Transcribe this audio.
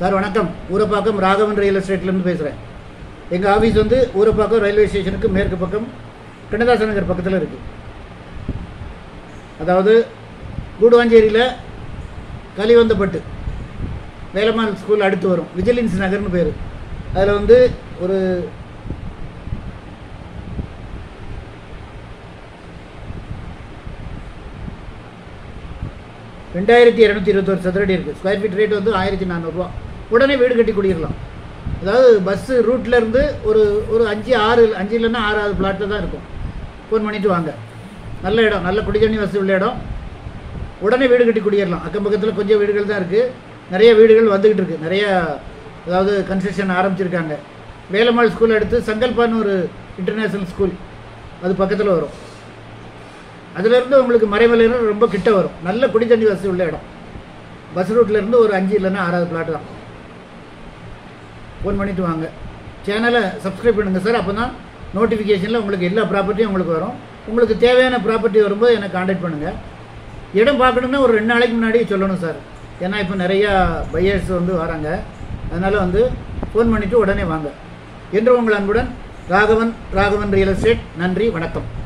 sir வணக்கம் Urapakkam Raghavan real எஸ்டேட்லேருந்து பேசுகிறேன் எங்கள் ஆஃபீஸ் வந்து ஊரப்பாக்கம் ரயில்வே ஸ்டேஷனுக்கு மேற்கு பக்கம் கண்ணதாசன் நகர் பக்கத்தில் இருக்குது அதாவது கூடுவாஞ்சேரியில் கலிவந்தப்பட்டு வேலம்மாள் ஸ்கூல் அடுத்து வரும் விஜிலன்ஸ் நகர்னு பேர் அதில் வந்து ஒரு ரெண்டாயிரத்தி இரநூத்தி இருபத்தொரு சதுரடி இருக்குது ஸ்கொயர் ஃபீட் ரேட் வந்து ஆயிரத்தி நானூறுரூவா உடனே வீடு கட்டி குடியிடலாம் அதாவது பஸ்ஸு ரூட்லேருந்து ஒரு ஒரு அஞ்சு ஆறு அஞ்சு இல்லைன்னா ஆறாவது பிளாட்டில் தான் இருக்கும் ஃபோன் பண்ணிவிட்டு வாங்க நல்ல இடம் நல்ல குடிதண்ணி வசதி உள்ள இடம் உடனே வீடு கட்டி குடியிடலாம் அக்கம் பக்கத்தில் கொஞ்சம் வீடுகள் தான் இருக்குது நிறைய வீடுகள் வந்துக்கிட்டு இருக்குது நிறைய அதாவது கன்ஸ்ட்ரக்ஷன் ஆரம்பிச்சிருக்காங்க வேலம்மாள் ஸ்கூல் அடுத்து சங்கல்பான்னு ஒரு இன்டர்நேஷ்னல் ஸ்கூல் அது பக்கத்தில் வரும் அதுலேருந்து உங்களுக்கு மறைமலையில ரொம்ப கிட்ட வரும் நல்ல குடித்தண்ணி வசதி உள்ள இடம் பஸ் ரூட்லேருந்து ஒரு அஞ்சு இல்லைன்னா ஆறாவது பிளாட் தான் ஃபோன் பண்ணிட்டு வாங்க சேனலை சப்ஸ்கிரைப் பண்ணுங்கள் சார் அப்போ தான் நோட்டிஃபிகேஷனில் உங்களுக்கு எல்லா ப்ராப்பர்ட்டியும் உங்களுக்கு வரும் உங்களுக்கு தேவையான ப்ராப்பர்ட்டி வரும்போது என்னை காண்டாக்ட் பண்ணுங்கள் இடம் பார்க்கணுன்னா ஒரு ரெண்டு நாளைக்கு முன்னாடி சொல்லணும் சார் ஏன்னா இப்போ நிறையா பையர்ஸ் வந்து வராங்க அதனால் வந்து ஃபோன் பண்ணிவிட்டு உடனே வாங்க என்று உங்கள் அன்புடன் ராகவன் ராகவன் ரியல் எஸ்டேட் நன்றி வணக்கம்